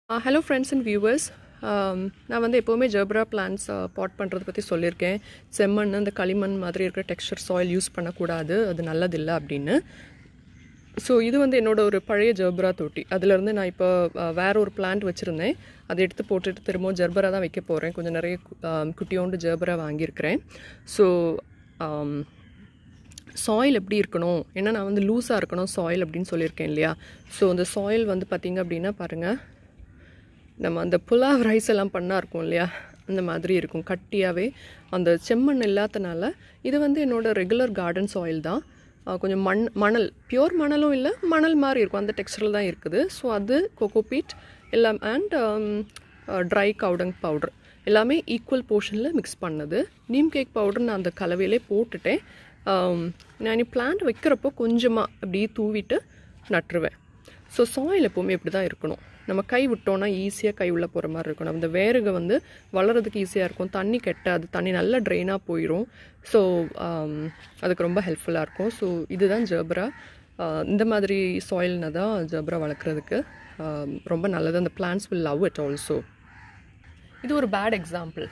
hello friends and viewers நான் வந்து எப்போவுமே ஜெர்பரா பிளான்ஸ் பாட் பண்ணுறதை பற்றி சொல்லியிருக்கேன் செம்மண் இந்த களிமண் மாதிரி இருக்கிற டெக்ஸ்சர் சாயில் யூஸ் பண்ணக்கூடாது அது நல்லதில்லை அப்படின்னு ஸோ இது வந்து என்னோட ஒரு பழைய ஜெர்பரா தொட்டி அதுலேருந்து நான் இப்போ அஹ், வேற ஒரு பிளான்ட் வச்சுருந்தேன் அதை எடுத்து போட்டுட்டு திரும்பவும் ஜெர்பரா தான் வைக்க போகிறேன் கொஞ்சம் நிறைய கு- ஆம், குட்டியோண்டு ஜெர்பரா வாங்கியிருக்கிறேன் ஸோ சாயில் எப்படி இருக்கணும் ஏன்னா நான் வந்து லூஸாக இருக்கணும் சாயில் அப்படின்னு சொல்லியிருக்கேன் இல்லையா ஸோ அந்த சாயில் வந்து பார்த்திங்க அப்படின்னா பாருங்கள் நம்ம அந்த புலாவ் ரைஸ் எல்லாம் பண்ணா இருக்கும் இல்லையா அந்த மாதிரி இருக்கும் கட்டியாகவே அந்த செம்மண் இல்லாதனால இது வந்து என்னோட ரெகுலர் கார்டன் சாயில் தான் ஆஹ் கொஞ்சம் மண் மணல் பியூர் மணலும் இல்லை மணல் மாதிரி இருக்கும் அந்த டெக்ஸ்டரில் தான் இருக்குது ஸோ அது கோகோபீட் எல்லாம் அண்ட் ட்ரை கவுடங் பவுடர் எல்லாமே ஈக்குவல் போர்ஷனில் மிக்ஸ் பண்ணது நீம் கேக் பவுடர் நான் அந்த கலவையிலே போட்டுட்டேன் ஆம், நான் இனி பிளான்ட் வைக்கிறப்போ கொஞ்சமாக அப்படியே தூவிட்டு நட்டுருவேன் ஸோ சாயில் எப்போவுமே இப்படி தான் இருக்கணும் நம்ம கை விட்டோம்னா ஈஸியாக கை உள்ளே போகிற மாதிரி இருக்கணும் அந்த வேருக வந்து வளர்கிறதுக்கு ஈஸியாக இருக்கும் தண்ணி கெட்டாது தண்ணி நல்லா ட்ரெயினாக போயிடும் ஸோ அதுக்கு ரொம்ப ஹெல்ப்ஃபுல்லாக இருக்கும் ஸோ இதுதான் ஜெர்பரா இந்த மாதிரி சாயில்னா தான் ஜெர்பரா வளர்க்குறதுக்கு ஆம், ரொம்ப நல்லது அந்த plants will love it also இது ஒரு பேட் எக்ஸாம்பிள்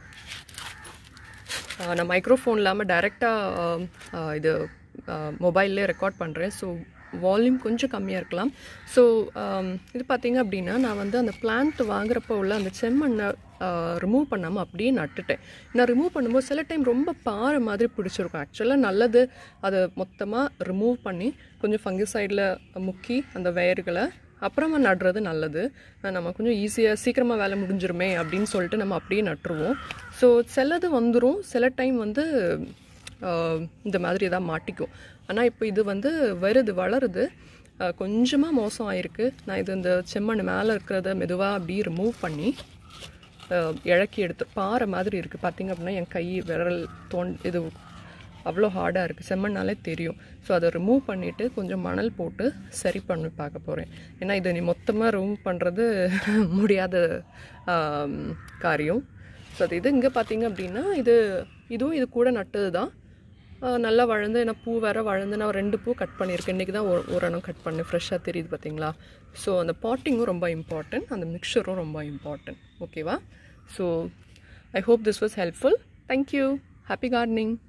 ஆஹ் நான் மைக்ரோஃபோன் இல்லாமல் டைரெக்டாக இது மொபைல்லே ரெக்கார்ட் பண்ணுறேன் ஸோ வால்யூம் கொஞ்சம் கம்மியாக இருக்கலாம் ஸோ இது பார்த்தீங்க அப்படின்னா நான் வந்து அந்த பிளான்ட் வாங்குறப்போ உள்ள அந்த செம்மண்ணை ரிமூவ் பண்ணாமல் அப்படியே நட்டுட்டேன் நான் ரிமூவ் பண்ணும்போது சில டைம் ரொம்ப பாறை மாதிரி பிடிச்சிருக்கும் ஆக்சுவலாக நல்லது அதை மொத்தமாக ரிமூவ் பண்ணி கொஞ்சம் ஃபங்கிசைடில் முக்கி அந்த வேர்களை அப்புறமா நடுறது நல்லது அஹ் நம்ம கொஞ்சம் ஈஸியாக சீக்கிரமாக வேலை முடிஞ்சிருமே அப்படின்னு சொல்லிட்டு நம்ம அப்படியே நட்டுருவோம் ஸோ சிலது வந்துடும் சில டைம் வந்து ஆஹ், இந்த மாதிரி தான் மாட்டிக்கும் ஆனால் இப்போ இது வந்து வருது வளருது கொஞ்சமாக மோசம் ஆயிருக்கு நான் இது இந்த செம்மண் மேலே இருக்கிறத மெதுவாக அப்படியே ரிமூவ் பண்ணி ஆஹ், இழக்கி எடுத்து பாறை மாதிரி இருக்குது பார்த்தீங்க அப்படின்னா என் கை விரல் தோன் இது அவ்வளோ ஹார்டாக இருக்குது செம்மண்ணாலே தெரியும் ஸோ அதை ரிமூவ் பண்ணிவிட்டு கொஞ்சம் மணல் போட்டு சரி பண்ணி பார்க்க போகிறேன் ஏன்னா இதை நீ மொத்தமாக ரிமூவ் பண்ணுறது முடியாத ஆம், காரியம் ஸோ அது இது இங்கே பார்த்தீங்க அப்படின்னா இது இதுவும் இது கூட நட்டது தான் ஆஹ், நல்லா வளர்ந்து நான் பூ வேற வளர்ந்து நான் ரெண்டு பூ கட் பண்ணியிருக்கேன் இன்றைக்கி தான் ஒரு ஒரு இனம் கட் பண்ணேன் ஃப்ரெஷ்ஷாக தெரியுது பார்த்தீங்களா ஸோ அந்த பாட்டிங்கும் ரொம்ப இம்பார்ட்டன்ட் அந்த மிக்சரும் ரொம்ப இம்பார்ட்டன்ட் ஓகேவா so I hope this was helpful thank you happy gardening